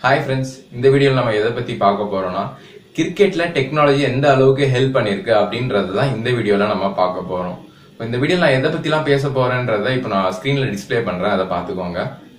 hi friends இந்த வீடியோவில் நம்ம எதை பத்தி பார்க்க போறோம்னா கிரிக்கெட்ல டெக்னாலஜி எந்த அளவுக்கு ஹெல்ப் பண்ணிருக்கு அப்படின்றது தான் இந்த வீடியோல நம்ம பார்க்க போறோம் இப்ப இந்த வீடியோல நான் எதை பத்திலாம் பேச போறேன்றதை இப்போ நான் ஸ்கிரீன்ல டிஸ்ப்ளே பண்றேன் அதை பார்த்துக்கோங்க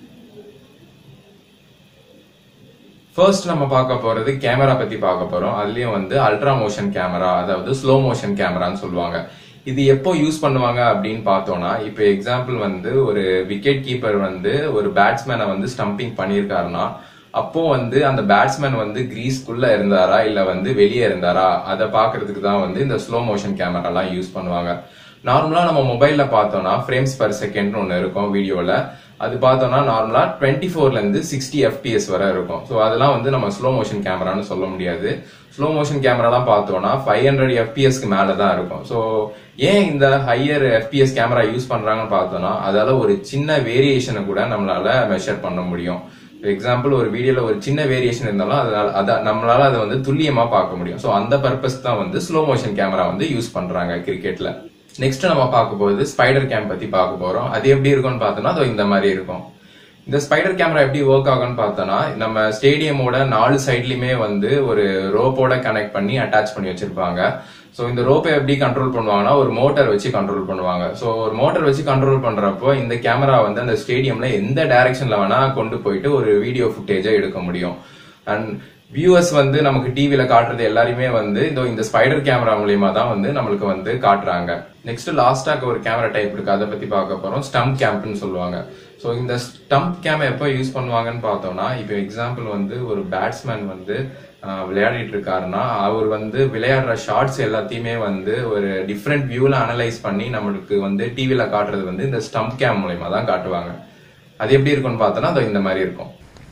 ஃபர்ஸ்ட் நம்ம பார்க்க போறது கேமரா பத்தி பார்க்க போறோம் அதுலயும் வந்து அல்ட்ரா மோஷன் கேமரா அதாவது ஸ்லோ மோஷன் கேமரான்னு சொல்லுவாங்க இது எப்போ யூஸ் பண்ணுவாங்க அப்படின்னு பார்த்தோம்னா இப்போ எக்ஸாம்பிள் வந்து ஒரு விக்கெட் கீப்பர் வந்து ஒரு பேட்ஸ்மேனை வந்து ஸ்டம்பிங் பண்ணியிருக்காருன்னா அப்போ வந்து அந்த பேட்ஸ்மேன் வந்து கிரீஸ்க்குள்ள இருந்தாரா இல்ல வந்து வெளியே இருந்தாரா அதை பார்க்கிறதுக்கு தான் வந்து இந்த ஸ்லோ மோஷன் கேமராலாம் யூஸ் பண்ணுவாங்க நார்மலா நம்ம மொபைல்ல பார்த்தோம்னா ஃப்ரேம்ஸ் பர் செகண்ட் ஒன்று இருக்கும் வீடியோல அது பார்த்தோம்னா நார்மலா டுவெண்ட்டி ஃபோர்ல இருந்து சிக்ஸ்டி எஃபிஎஸ் வரை இருக்கும் ஸோ அதெல்லாம் வந்து நம்ம ஸ்லோ மோஷன் கேமரான்னு சொல்ல முடியாது ஸ்லோ மோஷன் கேமராலாம் பார்த்தோம்னா ஃபைவ் ஹண்ட்ரட் எஃபிஎஸ்க்கு மேல தான் இருக்கும் ஸோ ஏன் இந்த ஹையர் எஃபிஎஸ் கேமரா யூஸ் பண்றாங்கன்னு பார்த்தோம்னா அதால ஒரு சின்ன வேரியேஷனை கூட நம்மளால மெஷர் பண்ண முடியும் எக்ஸாம்பிள் ஒரு வீடியோல ஒரு சின்ன வேரியேஷன் இருந்தாலும் அதனால அத நம்மளால அதை வந்து துல்லியமா பார்க்க முடியும் ஸோ அந்த பர்பஸ் தான் வந்து ஸ்லோ மோஷன் கேமரா வந்து யூஸ் பண்றாங்க கிரிக்கெட்ல நெக்ஸ்ட் நம்ம பார்க்க போகுது ஸ்பைடர் கேம் பத்தி பார்க்க போறோம் அது எப்படி இருக்கும்னு பார்த்தோம்னா அது இந்த மாதிரி இருக்கும் இந்த ஸ்பைடர் கேமரா எப்படி ஒர்க் ஆகும்னு பார்த்தோம்னா நம்ம ஸ்டேடியமோட நாலு சைட்லயுமே வந்து ஒரு ரோப்போட கனெக்ட் பண்ணி அட்டாச் பண்ணி வச்சிருப்பாங்க ஸோ இந்த ரோப்பை எப்படி கண்ட்ரோல் பண்ணுவாங்கன்னா ஒரு மோட்டார் வச்சு கண்ட்ரோல் பண்ணுவாங்க ஸோ ஒரு மோட்டார் வச்சு கண்ட்ரோல் பண்றப்போ இந்த கேமரா வந்து அந்த ஸ்டேடியம்ல எந்த டைரக்ஷன்ல வேணா கொண்டு போயிட்டு ஒரு வீடியோ ஃபுட்டேஜை எடுக்க முடியும் அண்ட் வியூவர்ஸ் வந்து நமக்கு டிவில காட்டுறது எல்லாருமே வந்து இந்த இந்த ஸ்பைடர் கேமரா மூலியமா தான் வந்து நம்மளுக்கு வந்து காட்டுறாங்க நெக்ஸ்ட் லாஸ்டாக ஒரு கேமரா டைப் இருக்கு அதை பத்தி பார்க்க போறோம் ஸ்டம்ப் கேம்ப்னு சொல்லுவாங்க ஸோ இந்த ஸ்டம்ப் கேம் எப்போ யூஸ் பண்ணுவாங்கன்னு பார்த்தோம்னா இப்போ எக்ஸாம்பிள் வந்து ஒரு பேட்ஸ்மேன் வந்து விளையாடிட்டு இருக்காருன்னா அவர் வந்து விளையாடுற ஷார்ட்ஸ் எல்லாத்தையுமே வந்து ஒரு டிஃப்ரெண்ட் வியூல அனலைஸ் பண்ணி நம்மளுக்கு வந்து டிவில காட்டுறது வந்து இந்த ஸ்டம்ப் கேம் மூலயமா தான் காட்டுவாங்க அது எப்படி இருக்கும்னு பார்த்தோம்னா அது இந்த மாதிரி இருக்கும்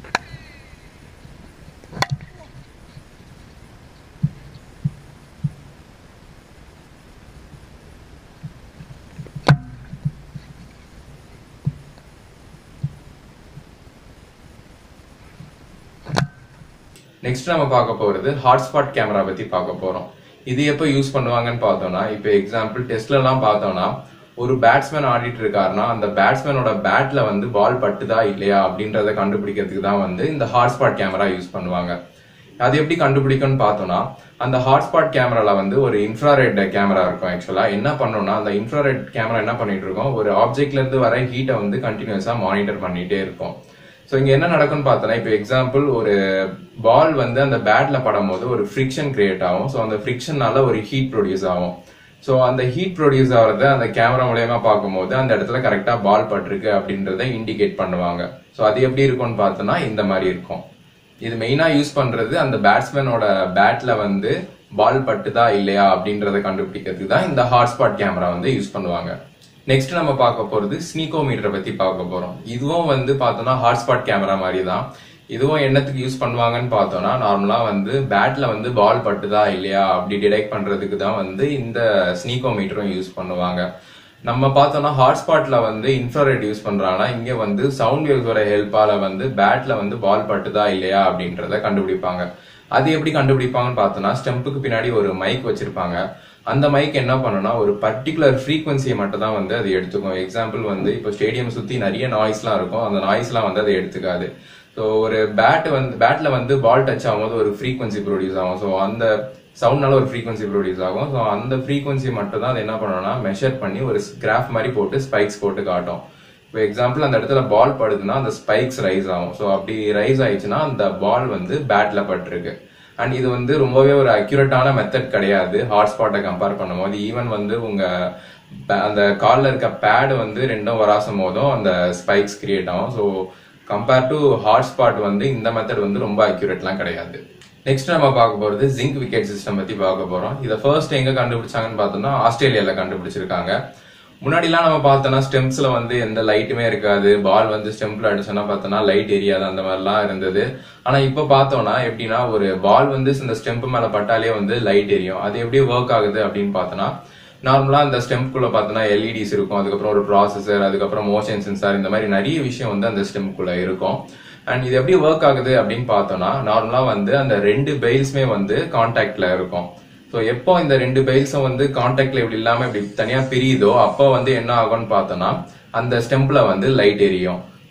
நெக்ஸ்ட் நம்ம பார்க்க போறது ஹாட்ஸ்பாட் கேமரா பத்தி பார்க்க போறோம் இது எப்போ யூஸ் பண்ணுவாங்கன்னு பார்த்தோம்னா இப்போ எக்ஸாம்பிள் டெஸ்ட்ல எல்லாம் பார்த்தோம்னா ஒரு பேட்ஸ்மேன் ஆடிட்டு இருக்காருன்னா அந்த பேட்ஸ்மேனோட பேட்ல வந்து பால் பட்டுதா இல்லையா அப்படின்றத கண்டுபிடிக்கிறதுக்கு தான் வந்து இந்த ஹாட்ஸ்பாட் கேமரா யூஸ் பண்ணுவாங்க அது எப்படி கண்டுபிடிக்கும்னு பார்த்தோம்னா அந்த ஹாட்ஸ்பாட் கேமரால வந்து ஒரு இன்ஃப்ராரெட் கேமரா இருக்கும் ஆக்சுவலா என்ன பண்ணோம்னா அந்த இன்ஃப்ராரெட் கேமரா என்ன பண்ணிட்டு இருக்கோம் ஒரு ஆப்ஜெக்ட்ல இருந்து வர ஹீட்டை வந்து கண்டினியூஸா மானிட்டர் பண்ணிட்டே இருக்கும் ஸோ இங்க என்ன நடக்கும்னு பார்த்தோன்னா இப்போ எக்ஸாம்பிள் ஒரு பால் வந்து அந்த பேட்ல படும் போது ஒரு ஃப்ரிக்ஷன் கிரியேட் ஆகும் ஸோ அந்த ஃப்ரிக்ஷனால ஒரு ஹீட் ப்ரொடியூஸ் ஆகும் ஸோ அந்த ஹீட் ப்ரொடியூஸ் ஆகிறத அந்த கேமரா மூலயமா பார்க்கும்போது அந்த இடத்துல கரெக்டா பால் பட்டிருக்கு அப்படின்றத இண்டிகேட் பண்ணுவாங்க ஸோ அது எப்படி இருக்கும்னு பார்த்தோன்னா இந்த மாதிரி இருக்கும் இது மெயினா யூஸ் பண்றது அந்த பேட்ஸ்மேனோட பேட்ல வந்து பால் பட்டுதா இல்லையா அப்படின்றத கண்டுபிடிக்கிறதுக்கு தான் இந்த ஹாட்ஸ்பாட் கேமரா வந்து யூஸ் பண்ணுவாங்க நெக்ஸ்ட் நம்ம பார்க்க போறது ஸ்னீகோமீட்டரை பத்தி பார்க்க போறோம் இதுவும் வந்து பார்த்தோம்னா ஹாட்ஸ்பாட் கேமரா மாதிரி தான் இதுவும் என்னத்துக்கு யூஸ் பண்ணுவாங்கன்னு பார்த்தோம்னா நார்மலா வந்து பேட்ல வந்து பால் பட்டுதா இல்லையா அப்படி டிடெக்ட் பண்றதுக்கு தான் வந்து இந்த ஸ்னீகோமீட்டரும் யூஸ் பண்ணுவாங்க நம்ம பார்த்தோம்னா ஹாட்ஸ்பாட்ல வந்து இன்ஃப்ராரெட் யூஸ் பண்றாங்கன்னா இங்க வந்து சவுண்ட் வேவ்ஸோட ஹெல்ப்பால வந்து பேட்ல வந்து பால் பட்டுதா இல்லையா அப்படின்றத கண்டுபிடிப்பாங்க அது எப்படி கண்டுபிடிப்பாங்கன்னு பார்த்தோம்னா ஸ்டெம்புக்கு பின்னாடி ஒரு மைக் வச்சிருப்பாங்க அந்த மைக் என்ன பண்ணுனா ஒரு பர்டிகுலர் ஃப்ரீக்வன்சியை மட்டும் தான் வந்து அது எடுத்துக்கும் எக்ஸாம்பிள் வந்து இப்போ ஸ்டேடியம் சுத்தி நிறைய நாய்ஸ்லாம் இருக்கும் அந்த நாய்ஸ்லாம் வந்து அதை எடுத்துக்காது ஸோ ஒரு பேட் வந்து பேட்ல வந்து பால் டச் ஆகும்போது ஒரு ஃப்ரீக்வன்சி ப்ரொடியூஸ் ஆகும் ஸோ அந்த சவுண்ட்னால ஒரு ஃப்ரீக்வன்சி ப்ரொடியூஸ் ஆகும் ஸோ அந்த ஃப்ரீக்வன்சி மட்டும் தான் அது என்ன பண்ணணும்னா மெஷர் பண்ணி ஒரு கிராஃப் மாதிரி போட்டு ஸ்பைக்ஸ் போட்டு காட்டும் இப்போ எக்ஸாம்பிள் அந்த இடத்துல பால் படுதுன்னா அந்த ஸ்பைக்ஸ் ரைஸ் ஆகும் ஸோ அப்படி ரைஸ் ஆயிடுச்சுன்னா அந்த பால் வந்து பேட்ல பட்டிருக்கு அண்ட் இது வந்து ரொம்பவே ஒரு அக்யூரேட்டான மெத்தட் கிடையாது ஹாட்ஸ்பாட்டை கம்பேர் பண்ணும்போது ஈவன் வந்து உங்க அந்த காலில் இருக்க பேட் வந்து ரெண்டும் வராசும் போதும் அந்த ஸ்பைக்ஸ் கிரியேட் ஆகும் ஸோ கம்பேர் டு ஹாட்ஸ்பாட் வந்து இந்த மெத்தட் வந்து ரொம்ப அக்யூரேட்லாம் கிடையாது நெக்ஸ்ட் நம்ம பார்க்க போறது ஜிங்க் விக்கெட் சிஸ்டம் பத்தி பார்க்க போறோம் இதை ஃபர்ஸ்ட் எங்க கண்டுபிடிச்சாங்கன்னு பார்த்தோம்னா ஆஸ்திரேலியால கண்டுபிடிச்சிருக்காங்க முன்னாடிலாம் நம்ம பார்த்தோம்னா ஸ்டெம்ஸ்ல வந்து எந்த லைட்டுமே இருக்காது பால் வந்து ஸ்டெம்ப்ல அடிச்சோன்னா பார்த்தோம்னா லைட் எரியாது அந்த மாதிரிலாம் இருந்தது ஆனா இப்ப பார்த்தோம்னா எப்படின்னா ஒரு பால் வந்து இந்த ஸ்டெம்ப் மேல பட்டாலே வந்து லைட் எரியும் அது எப்படி ஒர்க் ஆகுது அப்படின்னு பார்த்தோம்னா நார்மலா அந்த ஸ்டெம்ப்குள்ள பார்த்தோம்னா எல்இடிஸ் இருக்கும் அதுக்கப்புறம் ஒரு ப்ராசஸர் அதுக்கப்புறம் மோஷன் சென்சார் இந்த மாதிரி நிறைய விஷயம் வந்து அந்த ஸ்டெம்ப்குள்ள இருக்கும் அண்ட் இது எப்படி ஒர்க் ஆகுது அப்படின்னு பார்த்தோம்னா நார்மலா வந்து அந்த ரெண்டு பெயில்ஸுமே வந்து கான்டாக்ட்ல இருக்கும் ஸோ எப்போ இந்த ரெண்டு பெயில்ஸும் வந்து கான்டாக்ட்ல இப்படி இல்லாம இப்படி தனியா பிரியுதோ அப்போ வந்து என்ன ஆகும்னு பார்த்தோம்னா அந்த ஸ்டெம்ப்ல வந்து லைட் எரியும்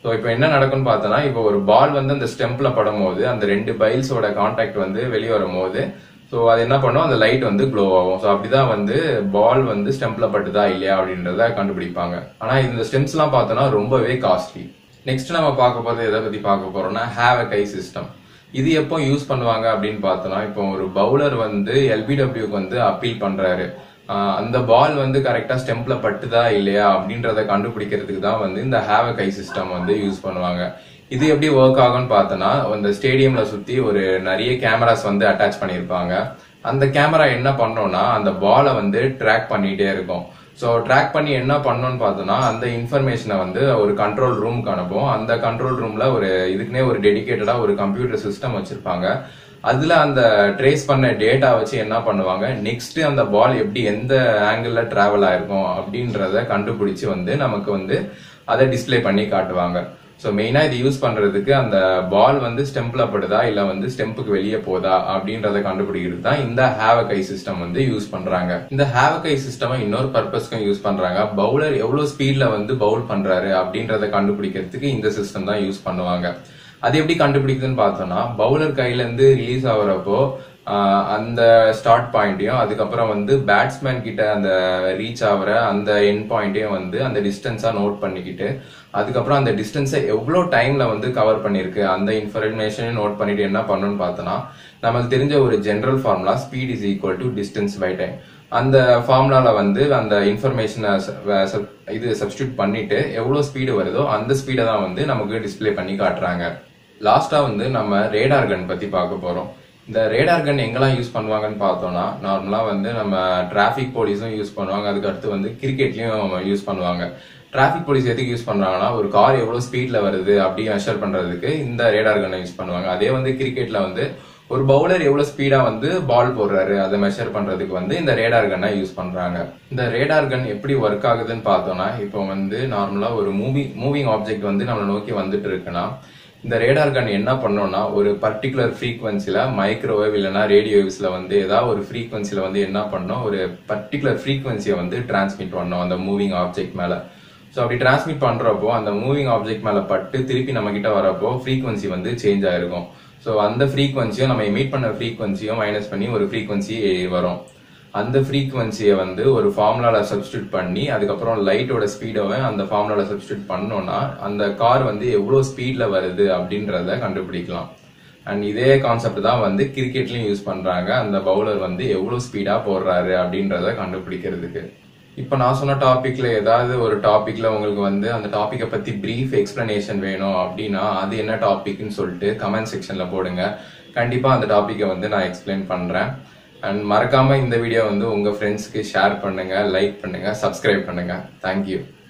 ஸோ இப்போ என்ன நடக்கும்னு பார்த்தோன்னா இப்போ ஒரு பால் வந்து அந்த ஸ்டெம்ப்ல படும்போது அந்த ரெண்டு பைல்ஸோட கான்டாக்ட் வந்து வெளியே வரும்போது ஸோ அது என்ன பண்ணும் அந்த லைட் வந்து க்ளோ ஆகும் ஸோ அப்படிதான் வந்து பால் வந்து ஸ்டெம்ப்ல பட்டுதா இல்லையா அப்படின்றத கண்டுபிடிப்பாங்க ஆனா இந்த ஸ்டெம்ஸ்லாம் பார்த்தோன்னா ரொம்பவே காஸ்ட்லி நெக்ஸ்ட் நம்ம பார்க்க போறது எதை பத்தி பார்க்க போறோம்னா ஹேவ் அ கை சிஸ்டம் இது எப்போ யூஸ் பண்ணுவாங்க அப்படின்னு பார்த்தோம்னா இப்போ ஒரு பவுலர் வந்து எல்பிடபிள்யூக்கு வந்து அப்பீல் பண்றாரு ஆஹ் அந்த பால் வந்து கரெக்டா ஸ்டெம்ப்ல பட்டுதா இல்லையா அப்படின்றத கண்டுபிடிக்கிறதுக்கு தான் வந்து இந்த ஹேவ் அ கை சிஸ்டம் வந்து யூஸ் பண்ணுவாங்க இது எப்படி ஒர்க் ஆகும்னு பார்த்தோன்னா அந்த ஸ்டேடியம்ல சுத்தி ஒரு நிறைய கேமராஸ் வந்து அட்டாச் பண்ணியிருப்பாங்க அந்த கேமரா என்ன பண்ணோம்னா அந்த பாலை வந்து ட்ராக் பண்ணிட்டே இருக்கும் ஸோ ட்ராக் பண்ணி என்ன பண்ணோம்னு பார்த்தோம்னா அந்த இன்ஃபர்மேஷனை வந்து ஒரு கண்ட்ரோல் ரூமுக்கு அனுப்பும் அந்த கண்ட்ரோல் ரூம்ல ஒரு இதுக்குன்னே ஒரு டெடிகேட்டடா ஒரு கம்ப்யூட்டர் சிஸ்டம் வச்சிருப்பாங்க அதுல அந்த ட்ரேஸ் பண்ண டேட்டா வச்சு என்ன பண்ணுவாங்க நெக்ஸ்ட் அந்த பால் எப்படி எந்த ஆங்கிள் டிராவல் ஆயிருக்கும் அப்படின்றத கண்டுபிடிச்சு வந்து நமக்கு வந்து அதை டிஸ்ப்ளே பண்ணி காட்டுவாங்க ஸோ மெயினாக இது யூஸ் பண்றதுக்கு அந்த பால் வந்து ஸ்டெம்ப்ல படுதா இல்ல வந்து ஸ்டெம்புக்கு வெளியே போதா அப்படின்றத கண்டுபிடிக்கிறது தான் இந்த ஹேவகை சிஸ்டம் வந்து யூஸ் பண்றாங்க இந்த ஹேவகை சிஸ்டம் இன்னொரு பர்பஸ்க்கும் யூஸ் பண்றாங்க பவுலர் எவ்வளவு ஸ்பீட்ல வந்து பவுல் பண்றாரு அப்படின்றத கண்டுபிடிக்கிறதுக்கு இந்த சிஸ்டம் தான் யூஸ் பண்ணுவாங்க அது எப்படி கண்டுபிடிக்குதுன்னு பார்த்தோம்னா பவுலர் கையில இருந்து ரிலீஸ் ஆகுறப்போ ஆஹ் அந்த ஸ்டார்ட் பாயிண்ட்டையும் அதுக்கப்புறம் வந்து பேட்ஸ்மேன் கிட்ட அந்த ரீச் ஆகுற அந்த எண்ட் பாயிண்ட்டையும் வந்து அந்த டிஸ்டன்ஸா நோட் பண்ணிக்கிட்டு அதுக்கப்புறம் அந்த டிஸ்டன்ஸை எவ்வளோ டைம்ல வந்து கவர் பண்ணிருக்கு அந்த இன்ஃபர்மேஷனையும் நோட் பண்ணிட்டு என்ன பண்ணணும்னு பார்த்தோம்னா நமக்கு தெரிஞ்ச ஒரு general formula speed is equal to distance by time அந்த ஃபார்முலால வந்து அந்த இன்ஃபர்மேஷனை இது சப்ஸ்டியூட் பண்ணிட்டு எவ்வளவு ஸ்பீடு வருதோ அந்த ஸ்பீடை தான் வந்து நமக்கு டிஸ்ப்ளே பண்ணி காட்டுறாங்க லாஸ்டா வந்து நம்ம ரேடார் கன் பத்தி பார்க்க போறோம் இந்த ரேடார் கன் எங்கெல்லாம் யூஸ் பண்ணுவாங்கன்னு பார்த்தோம்னா நார்மலா வந்து நம்ம டிராஃபிக் போலீஸும் யூஸ் பண்ணுவாங்க அதுக்கு அடுத்து வந்து கிரிக்கெட்லயும் யூஸ் பண்ணுவாங்க டிராஃபிக் போலீஸ் எதுக்கு யூஸ் பண்றாங்கன்னா ஒரு கார் எவ்வளவு ஸ்பீட்ல வருது அப்படி மெஷர் பண்றதுக்கு இந்த ரேடார் கன்னை யூஸ் பண்ணுவாங்க அதே வந்து கிரிக்கெட்ல வந்து ஒரு பவுலர் எவ்வளவு ஸ்பீடா வந்து பால் போடுறாரு அதை மெஷர் பண்றதுக்கு வந்து இந்த ரேடார் கன்னை யூஸ் பண்றாங்க இந்த ரேடார் கன் எப்படி ஒர்க் ஆகுதுன்னு பார்த்தோம்னா இப்போ வந்து நார்மலா ஒரு மூவி மூவிங் ஆப்ஜெக்ட் வந்து நம்மளை நோக்கி வந்துட்டு இருக்குன்னா இந்த ரேடார் கன் என்ன பண்ணோம்னா ஒரு பர்டிகுலர் ஃப்ரீக்வன்சில மைக்ரோவேவ் இல்லைன்னா ரேடியோ வேவ்ஸ்ல வந்து ஏதாவது ஒரு ஃப்ரீக்வன்சில வந்து என்ன பண்ணோம் ஒரு பர்டிகுலர் ஃப்ரீக்வன்சியை வந்து டிரான்ஸ்மிட் பண்ணோம் அந்த மூவிங் ஆப்ஜெக்ட் மேல ஸோ அப்படி டிரான்ஸ்மிட் பண்றப்போ அந்த மூவிங் ஆப்ஜெக்ட் மேல பட்டு திருப்பி நம்ம கிட்ட வரப்போ ஃப்ரீக்வன்சி வந்து சேஞ்ச் ஆயிருக்கும் ஸோ அந்த ஃப்ரீக்வன்சியும் நம்ம எமிட் பண்ண ஃப்ரீக்வன்சியும் மைனஸ் பண்ணி ஒரு ஃப்ரீக்வன்சி வரும் அந்த ஃப்ரீக்வன்சியை வந்து ஒரு ஃபார்முலால சப்ஸ்டியூட் பண்ணி அதுக்கப்புறம் லைட்டோட ஸ்பீடோவை அந்த ஃபார்முலால சப்ஸ்டியூட் பண்ணோம்னா அந்த கார் வந்து எவ்வளோ ஸ்பீட்ல வருது அப்படின்றத கண்டுபிடிக்கலாம் அண்ட் இதே கான்செப்ட் தான் வந்து கிரிக்கெட்லயும் யூஸ் பண்றாங்க அந்த பவுலர் வந்து எவ்வளவு ஸ்பீடா போடுறாரு அப்படின்றத கண்டுபிடிக்கிறதுக்கு இப்போ நான் சொன்ன டாபிக்ல ஏதாவது ஒரு டாபிக்ல உங்களுக்கு வந்து அந்த டாபிக்கை பத்தி பிரீஃப் எக்ஸ்பிளனேஷன் வேணும் அப்படின்னா அது என்ன டாபிக்னு சொல்லிட்டு கமெண்ட் செக்ஷன்ல போடுங்க கண்டிப்பா அந்த டாபிக்கை வந்து நான் எக்ஸ்பிளைன் பண்றேன் அண்ட் மறக்காம இந்த வீடியோ வந்து உங்க ஃப்ரெண்ட்ஸ்க்கு ஷேர் பண்ணுங்க லைக் பண்ணுங்க சப்ஸ்கிரைப் பண்ணுங்க தேங்க்யூ